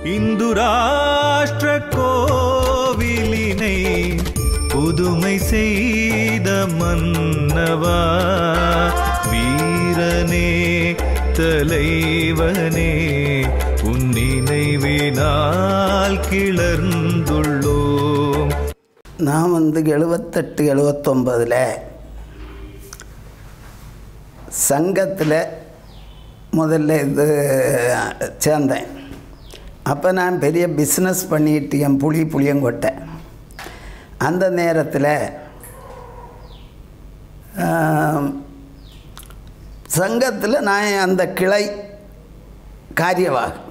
இந்து ராஷ்டிர கோவிலினை புதுமை செய்த மன்னவா வீரனே தலைவனே உன் நினைவினால் கிளர்ந்துள்ளோம் நான் வந்து எழுபத்தெட்டு எழுபத்தொம்பதில் சங்கத்தில் முதல்ல இது சேர்ந்தேன் அப்போ நான் பெரிய பிஸ்னஸ் பண்ணிட்டு என் புளி புளியங்கொட்டை அந்த நேரத்தில் சங்கத்தில் நான் அந்த கிளை காரியவாகும்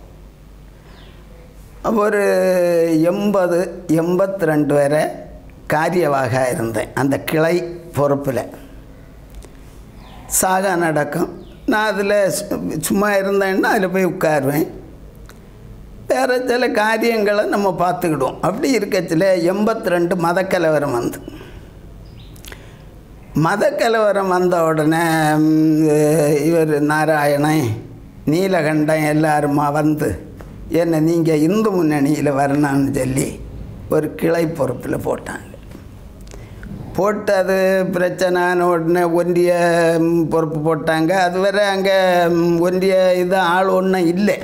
ஒரு எண்பது எண்பத்தி ரெண்டு வரை காரியவாக இருந்தேன் அந்த கிளை பொறுப்பில் சாகா நடக்கும் நான் அதில் சும்மா இருந்தேன்னா அதில் போய் உட்காருவேன் வேறு சில காரியங்களை நம்ம பார்த்துக்கிடுவோம் அப்படி இருக்கச்சில் எண்பத்தி ரெண்டு மதக்கலவரம் வந்து மதக்கலவரம் வந்த உடனே இவர் நாராயணன் நீலகண்டன் எல்லாருமா வந்து என்னை நீங்கள் இந்து முன்னணியில் வரணும்னு சொல்லி ஒரு கிளை பொறுப்பில் போட்டாங்க போட்டு அது பிரச்சனைன உடனே ஒன்றிய ம், பொறுப்பு போட்டாங்க அதுவரை அங்கே ம், ஒன்றிய இது ஆள் ஒன்றும் இல்லை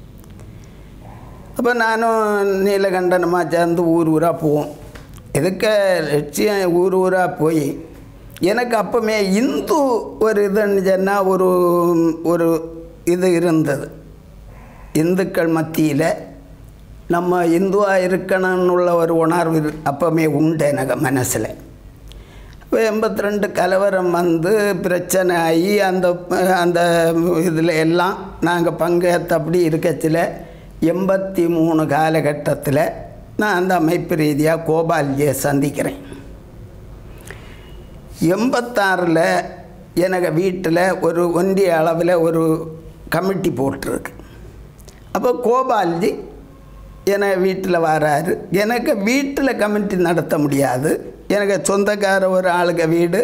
அப்போ நானும் நீலகண்டனமாக சேர்ந்து ஊர் ஊராக போவோம் எதுக்க லட்சியம் ஊர் ஊராக போய் எனக்கு அப்போமே இந்து ஒரு இதுன்னு சொன்னால் ஒரு ஒரு இது இருந்தது இந்துக்கள் மத்தியில் நம்ம இந்துவாக இருக்கணும்னு உள்ள ஒரு உணர்வு இரு- அப்போமே உண்டு எனக்கு மனசில் இப்போ எண்பத்தி ரெண்டு கலவரம் வந்து பிரச்சனை ஆகி அந்த அந்த இதில் எல்லாம் நாங்கள் பங்கேற்றபடி இருக்கச்சில் எண்பத்தி மூணு காலகட்டத்தில் நான் அந்த அமைப்பு ரீதியாக கோபால்ஜியை சந்திக்கிறேன் எண்பத்தாறில் எனக்கு வீட்டில் ஒரு ஒன்றிய அளவில் ஒரு கமிட்டி போட்டிருக்கு அப்போ கோபால்ஜி என வீட்டில் வராரு எனக்கு வீட்டில் கமிட்டி நடத்த முடியாது எனக்கு சொந்தக்கார ஒரு ஆளுங்க வீடு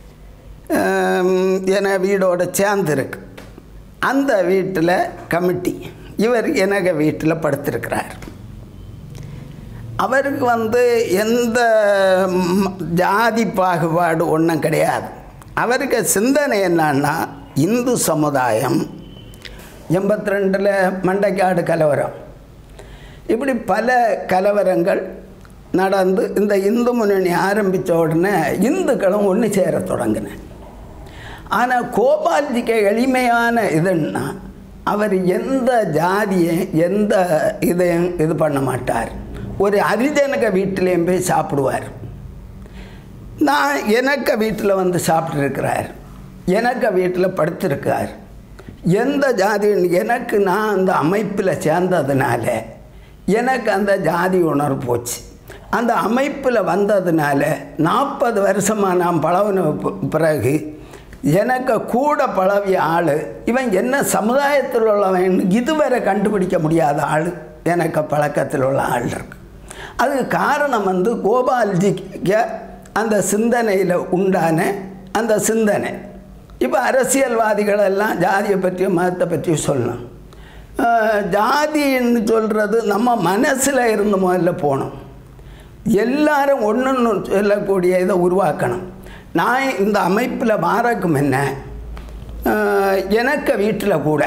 ஆம், என வீடோட சேர்ந்துருக்கு அந்த வீட்டில் கமிட்டி இவர் எனக்கு வீட்டில் படுத்திருக்கிறார் அவருக்கு வந்து எந்த ம், ஜாதி பாகுபாடு ஒன்றும் கிடையாது அவருக்கு சிந்தனை என்னன்னா இந்து சமுதாயம் எண்பத்தி ரெண்டில் மண்டைக்காடு கலவரம் இப்படி பல கலவரங்கள் நடந்து இந்த இந்து முன்னணி ஆரம்பித்த உடனே இந்துக்களும் ஒன்று சேர தொடங்கினேன் ஆனால் கோபால்ஜிக்கு எளிமையான இதுன்னா அவர் எந்த ஜாதியை எந்த இதையும் இது பண்ண மாட்டார் ஒரு ஹரிஜனக வீட்டிலையும் போய் சாப்பிடுவார் நான் எனக்கு வீட்டில் வந்து சாப்பிட்ருக்கிறார் எனக்கு வீட்டில் படுத்திருக்கார் எந்த ஜாதி எனக்கு நான் அந்த அமைப்பில் சேர்ந்ததுனால எனக்கு அந்த ஜாதி உணர்வு போச்சு அந்த அமைப்பில் வந்ததுனால நாற்பது வருஷமாக நான் பழகின பி- பிறகு எனக்கு கூட பழவிய ஆள் இவன் என்ன சமுதாயத்தில் உள்ளவன் இதுவரை கண்டுபிடிக்க முடியாத ஆள் எனக்கு பழக்கத்தில் உள்ள ஆள் இருக்கு அதுக்கு காரணம் வந்து கோபால்ஜிக்கு அந்த சிந்தனையில் உண்டான அந்த சிந்தனை இப்போ அரசியல்வாதிகள் எல்லாம் ஜாதியை பற்றியும் மதத்தை பற்றியும் சொல்லணும் ஆஹ், ஜாதின்னு சொல்கிறது நம்ம மனசில் இருந்து முதல்ல போகணும் எல்லாரும் ஒன்றுன்னு சொல்லக்கூடிய இதை உருவாக்கணும் நான் இந்த அமைப்பில் மாறக்கும் என்ன ஆஹ், எனக்கு வீட்டில் கூட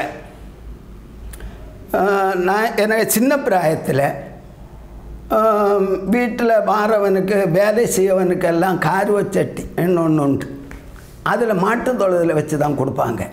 ஆஹ், நான் எனக்கு சின்ன பிராயத்தில் வீட்டில் மாறவனுக்கு வேலை செய்யவனுக்கெல்லாம் கார்வ சட்டி ஒன்று உண்டு அதில் மாட்டுத் தொழுதில் வச்சு தான் கொடுப்பாங்க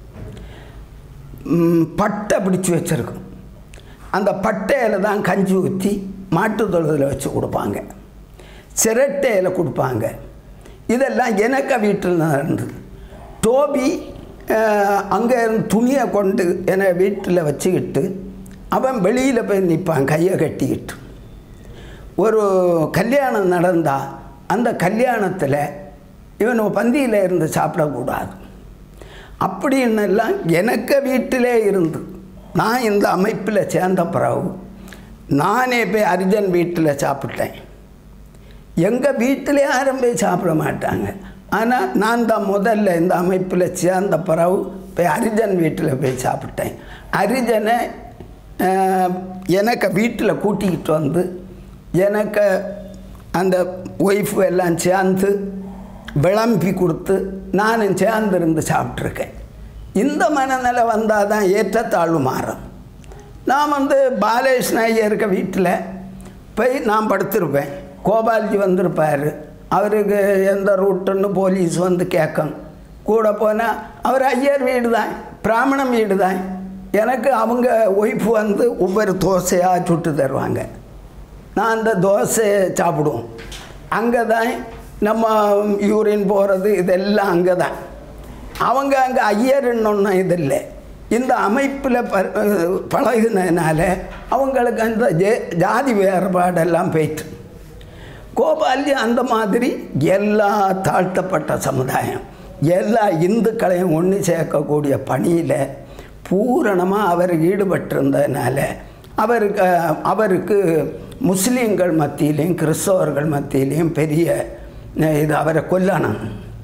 ம், பட்டை பிடிச்சி வச்சுருக்கும் அந்த பட்டையில் தான் கஞ்சி ஊற்றி மாட்டுத் தொழுதில் வச்சு கொடுப்பாங்க சிரட்டையில் கொடுப்பாங்க இதெல்லாம் எனக்கு வீட்டில் தான் இருந்தது டோபி அங்கே இருந்து துணியை கொண்டு என்னை வீட்டில் வச்சுக்கிட்டு அவன் வெளியில் போய் நிற்பான் கையை கட்டிக்கிட்டு ஒரு கல்யாணம் நடந்தால் அந்த கல்யாணத்தில் இவன் பந்தியில் இருந்து சாப்பிடக்கூடாது அப்படின்னெல்லாம் எனக்கு வீட்டிலே இருந்து நான் இந்த அமைப்பில் சேர்ந்த பிறகு நானே போய் அர்ஜன் வீட்டில் சாப்பிட்டேன் எங்கள் வீட்டிலே யாரும் போய் சாப்பிட மாட்டாங்க ஆனால் நான் தான் முதல்ல இந்த அமைப்பில் சேர்ந்த பிறகு போய் அரிஜன் வீட்டில் போய் சாப்பிட்டேன் அரிஜனை அஹ், எனக்கு வீட்டில் கூட்டிக்கிட்டு வந்து எனக்கு அந்த ஒய்ஃப் எல்லாம் சேர்ந்து விளம்பி கொடுத்து நானும் சேர்ந்து இருந்து சாப்பிட்ருக்கேன் இந்த மனநிலை வந்தால் தான் ஏற்றத்தாழ்வு மாறும் நான் வந்து பாலேஷ் ஐயருக்கு வீட்டில் போய் நான் படுத்திருப்பேன் கோபால்ஜி வந்திருப்பார் அவருக்கு எந்த ரூட்டுன்னு போலீஸ் வந்து கேட்கும் கூட போனால் அவர் ஐயர் வீடு தான் பிராமணம் வீடு தான் எனக்கு அவங்க ஒய்ஃப் வந்து ஒவ்வொரு தோசையாக சுட்டு தருவாங்க நான் அந்த தோசையை சாப்பிடுவோம் அங்கே தான் நம்ம யூரின் போகிறது இதெல்லாம் அங்கே தான் அவங்க அங்கே ஐயர்ன்னு ஒன்றும் இது இல்லை இந்த அமைப்பில் ப பழகினதுனால அவங்களுக்கு அந்த ஜே ஜாதி வேறுபாடெல்லாம் போயிட்டு கோபாலி அந்த மாதிரி எல்லா தாழ்த்தப்பட்ட சமுதாயம் எல்லா இந்துக்களையும் ஒன்று சேர்க்கக்கூடிய பணியில் பூரணமாக அவர் ஈடுபட்டிருந்ததுனால அவருக்கு அவருக்கு முஸ்லீம்கள் மத்தியிலையும் கிறிஸ்தவர்கள் மத்தியிலையும் பெரிய அஹ், இது அவரை கொல்லணும்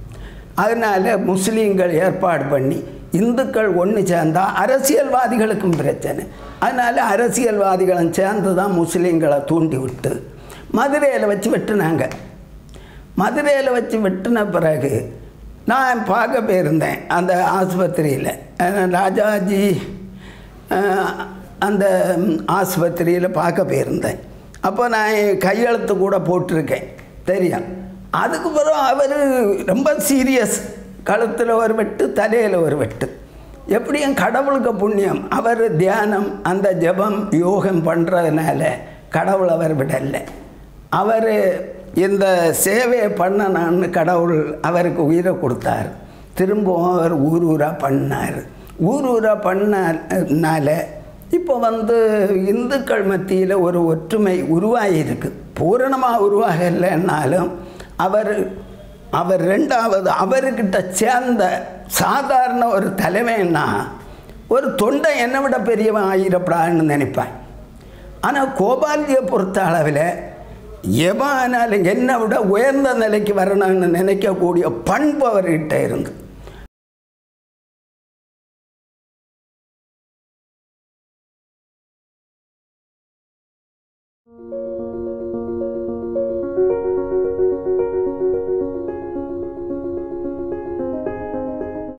அதனால் முஸ்லீம்கள் ஏற்பாடு பண்ணி இந்துக்கள் ஒன்று சேர்ந்தா அரசியல்வாதிகளுக்கும் பிரச்சனை அதனால் அரசியல்வாதிகளும் சேர்ந்து தான் முஸ்லீம்களை தூண்டி விட்டு மதுரையில் வச்சு வெட்டுனாங்க மதுரையில் வச்சு வெட்டின பிறகு நான் பார்க்க போயிருந்தேன் அந்த ஆஸ்பத்திரியில் அஹ், ராஜாஜி அஹ், அந்த ஆஸ்பத்திரியில் பார்க்க போயிருந்தேன் அப்போ நான் கையெழுத்து கூட போட்டிருக்கேன் தெரியும் அதுக்கு பிறகு அவர் ரொம்ப சீரியஸ் கழுத்தில் ஒரு வெட்டு தலையில் ஒரு வெட்டு எப்படியும் கடவுளுக்கு புண்ணியம் அவர் தியானம் அந்த ஜெபம் யோகம் பண்ணுறதுனால கடவுள் அவர் விடலை அவர் இந்த சேவையை பண்ணணும்னு கடவுள் அவருக்கு உயிரை கொடுத்தார் திரும்பவும் அவர் ஊர் ஊராக பண்ணார் ஊர் ஊராக பண்ணனால இப்போ வந்து இந்துக்கள் மத்தியில் ஒரு ஒற்றுமை உருவாகியிருக்கு பூரணமாக உருவாகலைன்னாலும் அவர் அவர் ரெண்டாவது அவர்கிட்ட சேர்ந்த சாதாரண ஒரு தலைமைன்னா ஒரு தொண்டை என்னை விட பெரியவன் ஆயிரப்படான்னு நினைப்பேன் ஆனால் கோபால்ஜியை பொறுத்த அளவில் எவனாலும் என்னை விட உயர்ந்த நிலைக்கு வரணும்னு நினைக்கக்கூடிய பண்பு அவர்கிட்ட இருந்து